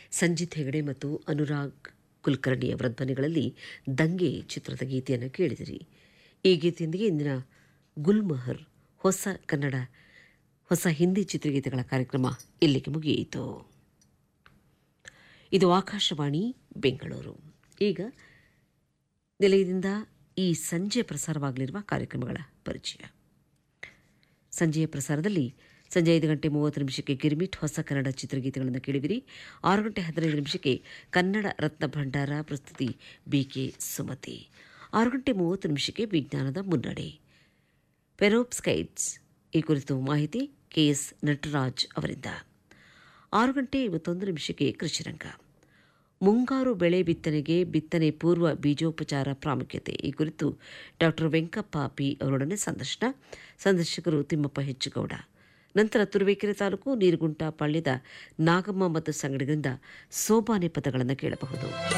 ಸಂಜಿತ್ ಹೆಗಡೆ ಮತ್ತು ಅನುರಾಗ್ ಕುಲಕರ್ಣಿ ಅವರ ಧ್ವನಿಗಳಲ್ಲಿ ದಂಗೆ ಚಿತ್ರದ ಗೀತೆಯನ್ನು ಕೇಳಿದಿರಿ ಈ ಗೀತೆಯೊಂದಿಗೆ ಇಂದಿನ ಗುಲ್ಮಹರ್ ಹೊಸ ಕನ್ನಡ ಹೊಸ ಹಿಂದಿ ಚಿತ್ರಗೀತೆಗಳ ಕಾರ್ಯಕ್ರಮ ಇಲ್ಲಿಗೆ ಮುಗಿಯಿತು ಇದು ಆಕಾಶವಾಣಿ ಬೆಂಗಳೂರು ಈಗ ನಿಲಯದಿಂದ ಈ ಸಂಜೆ ಪ್ರಸಾರವಾಗಲಿರುವ ಕಾರ್ಯಕ್ರಮಗಳ ಪರಿಚಯ ಸಂಜೆಯ ಪ್ರಸಾರದಲ್ಲಿ ಸಂಜೆ ಐದು ಗಂಟೆ ಮೂವತ್ತು ನಿಮಿಷಕ್ಕೆ ಗಿರ್ಮಿಟ್ ಹೊಸ ಕನ್ನಡ ಚಿತ್ರಗೀತೆಗಳನ್ನು ಕೇಳಿದಿರಿ ಆರು ಗಂಟೆ ಹದಿನೈದು ನಿಮಿಷಕ್ಕೆ ಕನ್ನಡ ರತ್ನ ಭಂಡಾರ ಪ್ರಸ್ತುತಿ ಬಿಕೆ ಸುಮತಿ ಆರು ಗಂಟೆ ಮೂವತ್ತು ನಿಮಿಷಕ್ಕೆ ವಿಜ್ಞಾನದ ಮುನ್ನಡೆ ಪೆರೋಪ್ಸ್ಕೈಟ್ಸ್ ಈ ಕುರಿತು ಮಾಹಿತಿ ಕೆಎಸ್ ನಟರಾಜ್ ಅವರಿಂದ ಆರು ಗಂಟೆ ಇವತ್ತೊಂದು ನಿಮಿಷಕ್ಕೆ ಕೃಷಿರಂಗ ಮುಂಗಾರು ಬೆಳೆ ಬಿತ್ತನೆಗೆ ಬಿತ್ತನೆ ಪೂರ್ವ ಬೀಜೋಪಚಾರ ಪ್ರಾಮುಖ್ಯತೆ ಈ ಕುರಿತು ಡಾಕ್ಟರ್ ವೆಂಕಪ್ಪ ಪಿ ಅವರೊಡನೆ ಸಂದರ್ಶನ ಸಂದರ್ಶಕರು ತಿಮ್ಮಪ್ಪ ಹೆಚ್ಚುಗೌಡ ನಂತರ ತುರುವೇಕೆರೆ ತಾಲೂಕು ನೀರುಗುಂಟ ಪಾಳ್ಯದ ನಾಗಮ್ಮ ಮತ್ತು ಸಂಗಡದಿಂದ ಸೋಬಾನೆ ಪದಗಳನ್ನು ಕೇಳಬಹುದು